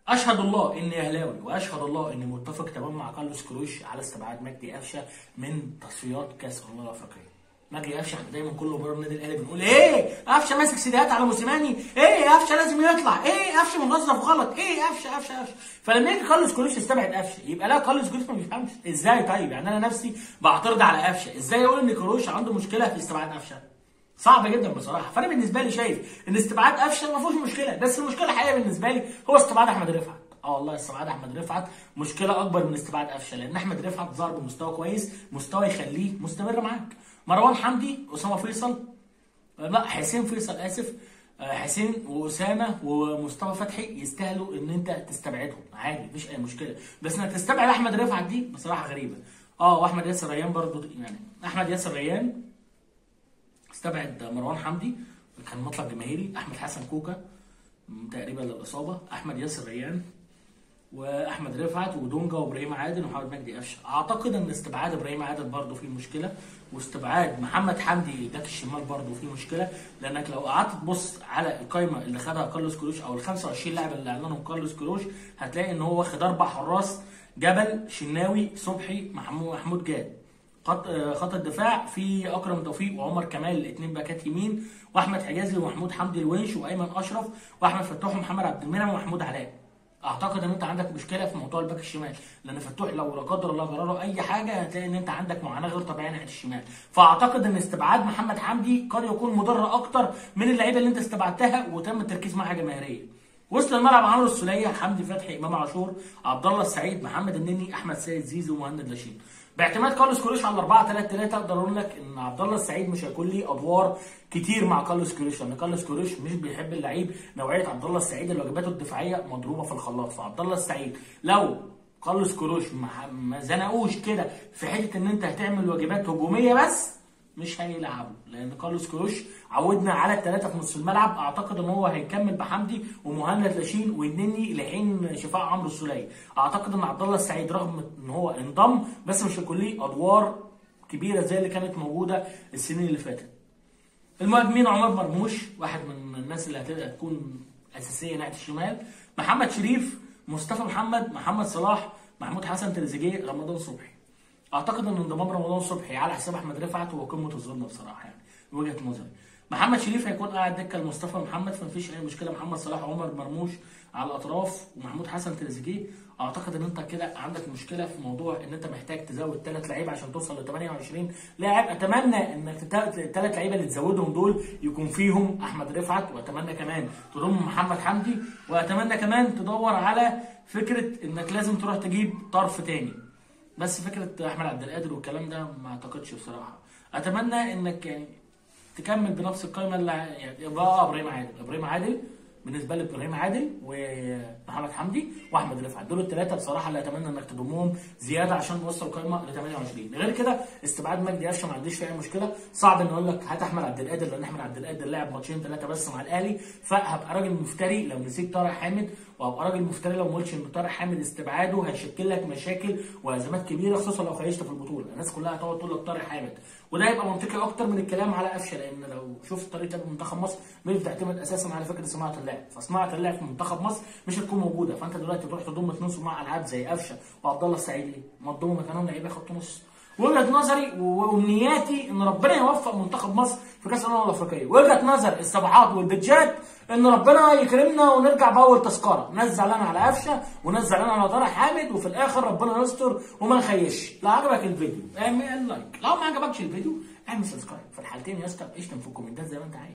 اشهد الله اني اهلاوي واشهد الله اني متفق تماما مع كارلوس كروش على استبعاد مجدي قفشه من تصفيات كاس الامم الافريقيه مجدي قفشه احنا دايما كل مره النادي الاهلي بنقول ايه قفشه ماسك سيديهات على موسيماني ايه قفشه لازم يطلع ايه قفشه موظف غلط ايه قفشه قفشه قفشه فلما يجي كارلوس كروش يستبعد قفشه يبقى لا كارلوس كروش ما بيفهمش ازاي طيب يعني انا نفسي بعترض على قفشه ازاي اقول ان كروش عنده مشكله في استبعاد قفشه صعب جدا بصراحه فانا بالنسبه لي شايف ان استبعاد قفشه ما فيهوش مشكله بس المشكله الحقيقيه بالنسبه لي هو استبعاد احمد رفعت اه والله استبعاد احمد رفعت مشكله اكبر من استبعاد قفشه لان احمد رفعت ظهر بمستوى كويس مستوى يخليه مستمر معاك مروان حمدي اسامه فيصل لا حسين فيصل اسف آه، حسين واسامه ومصطفى فتحي يستاهلوا ان انت تستبعدهم عادي مفيش اي مشكله بس انك تستبعد احمد رفعت دي بصراحه غريبه اه واحمد ياسر ريان برضو يعني احمد ياسر ريان استبعد مروان حمدي كان مطلب جماهيري احمد حسن كوكا م، تقريبا للاصابه احمد ياسر ريان واحمد رفعت ودونجا وابراهيم عادل ومحمد مجدي قفشه اعتقد ان استبعاد ابراهيم عادل برضه فيه مشكله واستبعاد محمد حمدي باك الشمال برضه فيه مشكله لانك لو قعدت تبص على القائمه اللي خدها كارلوس كروش او ال 25 لاعب اللي اعلنهم كارلوس كروش هتلاقي ان هو واخد اربع حراس جبل شناوي صبحي محمود محمود جاد خط آه، خط الدفاع في اكرم توفيق وعمر كمال الاثنين باكات يمين واحمد حجازي ومحمود حمدي الونش وايمن اشرف واحمد فتوح ومحمد عبد المنعم ومحمود علاء اعتقد ان انت عندك مشكله في موضوع الباك الشمال لان فتوح لو لا قدر الله جرى له اي حاجه هتلاقي ان انت عندك معاناه غير طبيعيه ناحيه الشمال فاعتقد ان استبعاد محمد حمدي قد يكون مضر اكتر من اللعيبه اللي انت استبعدتها وتم التركيز معاها جماهيريه وسط الملعب عمرو السوليه حمدي فتحي امام عاشور عبد الله السعيد محمد النني احمد سيد زيزو ومهند لاشين باعتماد كارلوس كروش على 4 3 3 اقدر اقول لك ان عبد الله السعيد مش هيكون ليه ادوار كتير مع كارلوس كروش لان كارلوس كروش مش بيحب اللعيب نوعيه عبد الله السعيد اللي واجباته الدفاعيه مضروبه في الخلاط فعبد الله السعيد لو كارلوس كروش ما ما زنقوش كده في حته ان انت هتعمل واجبات هجوميه بس مش هيلعبوا لان كارلوس كروش عودنا على الثلاثه في نص الملعب اعتقد ان هو هيكمل بحمدي ومهند لاشين والنني لحين شفاء عمرو السوليه اعتقد ان عبد الله السعيد رغم ان هو انضم بس مش هيكون ليه ادوار كبيره زي اللي كانت موجوده السنين اللي فاتت المهاجمين عمر مرموش واحد من الناس اللي هتبقى تكون اساسيه ناحيه الشمال محمد شريف مصطفى محمد محمد صلاح محمود حسن تريزيجيه رمضان صبحي اعتقد ان انضمام رمضان صبحي على حساب احمد رفعت هو قمه الظلم بصراحه يعني من وجهه نظري محمد شريف هيكون قاعد دكه لمصطفى محمد فمفيش اي مشكله محمد صلاح وعمر مرموش على الاطراف ومحمود حسن تريزيجيه اعتقد ان انت كده عندك مشكله في موضوع ان انت محتاج تزود ثلاث لعيبه عشان توصل ل 28 لاعب اتمنى انك الثلاث لعيبه اللي تزودهم دول يكون فيهم احمد رفعت واتمنى كمان تضم محمد حمدي واتمنى كمان تدور على فكره انك لازم تروح تجيب طرف تاني بس فكره احمد عبد القادر والكلام ده ما اعتقدش بصراحه اتمنى انك يعني تكمل بنفس القائمه اللي يعني يبقى آه ابراهيم عادل ابراهيم عادل بالنسبه لي ابراهيم عادل ومحمد حمدي واحمد رفعت دول الثلاثه بصراحه اللي اتمنى انك تضمهم زياده عشان نوصل القائمه ل 28 غير كده استبعاد مجدي قفشه ما عنديش فيه اي مشكله صعب ان اقول لك هات احمد عبد القادر لان احمد عبد القادر لعب ماتشين ثلاثه بس مع الاهلي فهبقى راجل مفتري لو نسيت طارق حامد وهبقى راجل مفتري لو ما قلتش ان طارق حامد استبعاده هيشكل لك مشاكل وازمات كبيره خصوصا لو خيشت في البطوله الناس كلها هتقعد تقول لك طارق حامد وده يبقى منطقي اكتر من الكلام على قفشه لان لو شفت طريقه لعب منتخب مصر مش بتعتمد اساسا على فكره صناعه اللعب فصناعه اللعب في منتخب مصر مش هتكون موجوده فانت دلوقتي تروح تضم اثنين صناع العاب زي قفشه وعبد الله السعيد ليه؟ ما تضم مكانهم لعيبه خط نص وجهه نظري وامنياتي ان ربنا يوفق منتخب مصر في كاس الامم الافريقيه وجهه نظر الصفحات والبيتجات ان ربنا يكرمنا ونرجع باول تذكره ناس زعلان على قفشه وناس زعلان على طارق حامد وفي الاخر ربنا يستر وما نخيش لو عجبك الفيديو اعمل لايك لو ما عجبكش الفيديو اعمل سبسكرايب في الحالتين يا اسطى اشتم في الكومنتات زي ما انت عايز